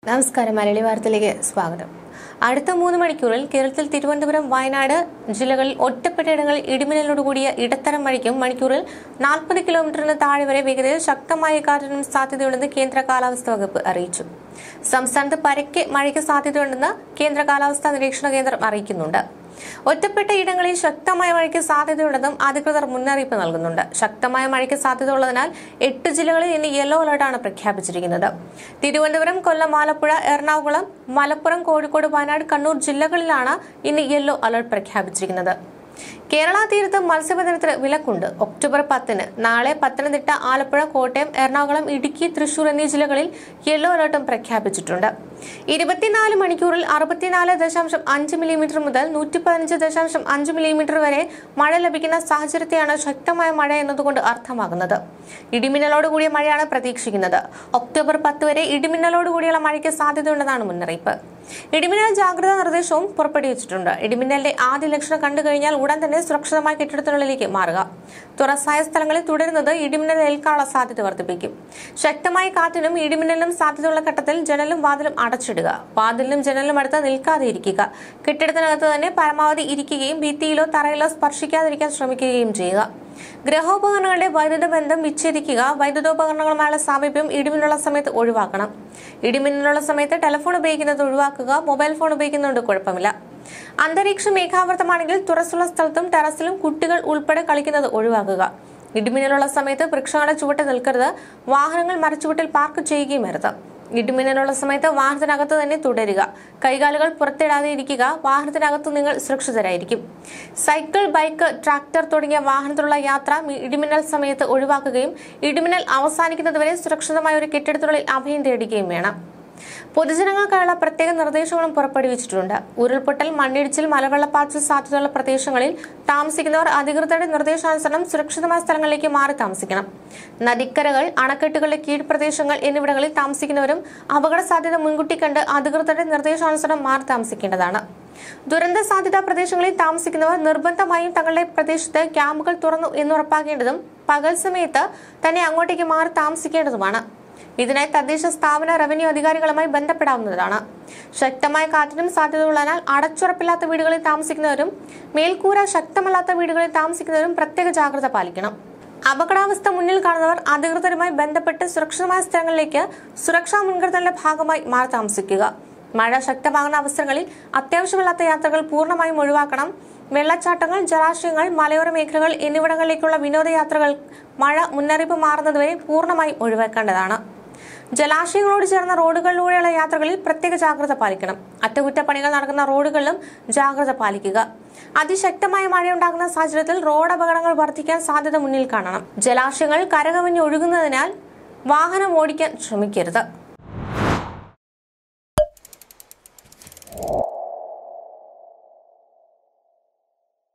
നമസ്കാരം മലയാളി വാർത്തയിലേക്ക് സ്വാഗതം അടുത്ത മൂന്ന് മണിക്കൂറിൽ കേരളത്തിൽ തിരുവനന്തപുരം വയനാട് ജില്ലകളിൽ ഒറ്റപ്പെട്ടയിടങ്ങളിൽ ഇടിമിന്നലോടുകൂടിയ ഇടത്തരം മഴയ്ക്കും മണിക്കൂറിൽ നാൽപ്പത് കിലോമീറ്ററിന് താഴെ വരെ വേഗതയിൽ ശക്തമായ കാറ്റിനും സാധ്യതയുണ്ടെന്ന് കേന്ദ്ര കാലാവസ്ഥാ വകുപ്പ് അറിയിച്ചു സംസ്ഥാനത്ത് പരക്കെ മഴയ്ക്ക് സാധ്യതയുണ്ടെന്ന് കേന്ദ്ര കാലാവസ്ഥാ നിരീക്ഷണ കേന്ദ്രം അറിയിക്കുന്നുണ്ട് ഒറ്റപ്പെട്ട ഇടങ്ങളിൽ ശക്തമായ മഴയ്ക്ക് സാധ്യതയുണ്ടെന്നും അധികൃതർ മുന്നറിയിപ്പ് നൽകുന്നുണ്ട് ശക്തമായ മഴയ്ക്ക് സാധ്യതയുള്ളതിനാൽ എട്ട് ജില്ലകളിൽ ഇന്ന് യെല്ലോ അലർട്ടാണ് പ്രഖ്യാപിച്ചിരിക്കുന്നത് തിരുവനന്തപുരം കൊല്ലം ആലപ്പുഴ എറണാകുളം മലപ്പുറം കോഴിക്കോട് വയനാട് കണ്ണൂർ ജില്ലകളിലാണ് ഇന്ന് യെല്ലോ അലർട്ട് പ്രഖ്യാപിച്ചിരിക്കുന്നത് കേരള തീരത്ത് മത്സ്യബന്ധനത്തിന് വിലക്കുണ്ട് ഒക്ടോബർ പത്തിന് നാളെ പത്തനംതിട്ട ആലപ്പുഴ കോട്ടയം എറണാകുളം ഇടുക്കി തൃശൂർ എന്നീ ജില്ലകളിൽ യെല്ലോ അലർട്ടും പ്രഖ്യാപിച്ചിട്ടുണ്ട് ഇരുപത്തിനാല് മണിക്കൂറിൽ അറുപത്തിനാല് ദശാംശം അഞ്ച് മില്ലിമീറ്റർ മുതൽ നൂറ്റി പതിനഞ്ച് ദശാംശം അഞ്ച് മില്ലിമീറ്റർ വരെ മഴ ലഭിക്കുന്ന സാഹചര്യത്തെയാണ് ശക്തമായ മഴ എന്നതുകൊണ്ട് അർത്ഥമാകുന്നത് ഇടിമിന്നലോട് കൂടിയ മഴയാണ് പ്രതീക്ഷിക്കുന്നത് ഒക്ടോബർ പത്ത് വരെ ഇടിമിന്നലോട് കൂടിയുള്ള മഴയ്ക്ക് സാധ്യതയുണ്ടെന്നാണ് മുന്നറിയിപ്പ് ഇടിമിന്നൽ ജാഗ്രതാ നിർദ്ദേശവും പുറപ്പെടുവിച്ചിട്ടുണ്ട് ഇടിമിന്നലിന്റെ ആദ്യ ലക്ഷണം കണ്ടു കഴിഞ്ഞാൽ ഉടൻ തന്നെ സുരക്ഷിതമായ കെട്ടിടത്തിനുള്ളിലേക്ക് മാറുക തുറസായ സ്ഥലങ്ങളിൽ തുടരുന്നത് ഇടിമിന്നൽ ഏൽക്കാനുള്ള സാധ്യത വർദ്ധിപ്പിക്കും ശക്തമായ കാറ്റിനും ഇടിമിന്നലിനും സാധ്യതയുള്ള ഘട്ടത്തിൽ ജനലും വാതിലും അടച്ചിടുക വാതിലിനും ജനലിനും അടുത്ത് നിൽക്കാതെ ഇരിക്കുക കെട്ടിടത്തിനകത്ത് തന്നെ പരമാവധി ഇരിക്കുകയും ഭിത്തിയിലോ തറയിലോ സ്പർശിക്കാതിരിക്കാൻ ശ്രമിക്കുകയും ചെയ്യുക ഗ്രഹോപകരണങ്ങളുടെ വൈദ്യുത ബന്ധം വിച്ഛേദിക്കുക വൈദ്യുതോപകരണങ്ങളുമായുള്ള സാമീപ്യം ഇടിമിന്നുള്ള സമയത്ത് ഒഴിവാക്കണം ഇടിമിന്നലുള്ള സമയത്ത് ടെലിഫോൺ ഉപയോഗിക്കുന്നത് ഒഴിവാക്കുക മൊബൈൽ ഫോൺ ഉപയോഗിക്കുന്നതുകൊണ്ട് കുഴപ്പമില്ല അന്തരീക്ഷം മേഘാവൃതമാണെങ്കിൽ തുറസുള്ള സ്ഥലത്തും ടെറസിലും കുട്ടികൾ ഉൾപ്പെടെ കളിക്കുന്നത് ഒഴിവാക്കുക ഇടിമിന്നലുള്ള സമയത്ത് വൃക്ഷങ്ങളുടെ ചുവട്ട് നിൽക്കരുത് വാഹനങ്ങൾ മരച്ചുവട്ടിൽ പാർക്ക് ചെയ്യുകയും അരുത് ഇടിമിന്നലുള്ള സമയത്ത് വാഹനത്തിനകത്ത് തന്നെ തുടരുക കൈകാലുകൾ പുറത്തിടാതെ ഇരിക്കുക വാഹനത്തിനകത്ത് നിങ്ങൾ സുരക്ഷിതരായിരിക്കും സൈക്കിൾ ബൈക്ക് ട്രാക്ടർ തുടങ്ങിയ വാഹനത്തിലുള്ള യാത്ര മി- ഇടിമിന്നൽ സമയത്ത് ഒഴിവാക്കുകയും ഇടിമിന്നൽ അവസാനിക്കുന്നതുവരെ സുരക്ഷിതമായ ഒരു കെട്ടിടത്തിനുള്ളിൽ അഭയം തേടുകയും വേണം പൊതുജനങ്ങൾക്കായുള്ള പ്രത്യേക നിർദ്ദേശങ്ങളും പുറപ്പെടുവിച്ചിട്ടുണ്ട് ഉരുൾപൊട്ടൽ മണ്ണിടിച്ചിൽ മലവെള്ളപ്പാച്ചിൽ സാധ്യതയുള്ള പ്രദേശങ്ങളിൽ താമസിക്കുന്നവർ അധികൃതരുടെ നിർദ്ദേശാനുസരണം സുരക്ഷിതമായ സ്ഥലങ്ങളിലേക്ക് മാറി താമസിക്കണം നദിക്കരകൾ അണക്കെട്ടുകളുടെ കീഴ്പ്രദേശങ്ങൾ എന്നിവിടങ്ങളിൽ താമസിക്കുന്നവരും അപകട സാധ്യത മുൻകൂട്ടി കണ്ട് അധികൃതരുടെ നിർദ്ദേശാനുസരണം മാറി താമസിക്കേണ്ടതാണ് ദുരന്ത സാധ്യതാ പ്രദേശങ്ങളിൽ താമസിക്കുന്നവർ നിർബന്ധമായും തങ്ങളുടെ പ്രദേശത്ത് ക്യാമ്പുകൾ തുറന്നു എന്നുറപ്പാക്കേണ്ടതും പകൽ സമയത്ത് തന്നെ അങ്ങോട്ടേക്ക് മാറി താമസിക്കേണ്ടതുമാണ് ഇതിനായി തദ്ദേശ സ്ഥാപന റവന്യൂ അധികാരികളുമായി ബന്ധപ്പെടാവുന്നതാണ് ശക്തമായ കാറ്റിനും സാധ്യതയുള്ളതിനാൽ അടച്ചുറപ്പില്ലാത്ത വീടുകളിൽ താമസിക്കുന്നവരും മേൽക്കൂര ശക്തമല്ലാത്ത വീടുകളിൽ താമസിക്കുന്നവരും പ്രത്യേക ജാഗ്രത പാലിക്കണം അപകടാവസ്ഥ മുന്നിൽ കാണുന്നവർ അധികൃതരുമായി ബന്ധപ്പെട്ട് സുരക്ഷിതമായ സ്ഥലങ്ങളിലേക്ക് സുരക്ഷാ മുൻകരുതലിന്റെ ഭാഗമായി മാറി താമസിക്കുക മഴ ശക്തമാകുന്ന അവസരങ്ങളിൽ അത്യാവശ്യമല്ലാത്ത യാത്രകൾ പൂർണ്ണമായും ഒഴിവാക്കണം വെള്ളച്ചാട്ടങ്ങൾ ജലാശയങ്ങൾ മലയോര മേഖലകൾ എന്നിവിടങ്ങളിലേക്കുള്ള വിനോദയാത്രകൾ മഴ മുന്നറിയിപ്പ് മാറുന്നതുവരെ പൂർണ്ണമായും ഒഴിവാക്കേണ്ടതാണ് ജലാശയങ്ങളോട് ചേർന്ന റോഡുകളിലൂടെയുള്ള യാത്രകളിൽ പ്രത്യേക ജാഗ്രത പാലിക്കണം അറ്റകുറ്റപ്പണികൾ നടക്കുന്ന റോഡുകളിലും ജാഗ്രത പാലിക്കുക അതിശക്തമായ മഴയുണ്ടാകുന്ന സാഹചര്യത്തിൽ റോഡ് അപകടങ്ങൾ വർദ്ധിക്കാൻ സാധ്യത മുന്നിൽ കാണണം ജലാശയങ്ങൾ കരകവിഞ്ഞ് ഒഴുകുന്നതിനാൽ വാഹനം ഓടിക്കാൻ ശ്രമിക്കരുത്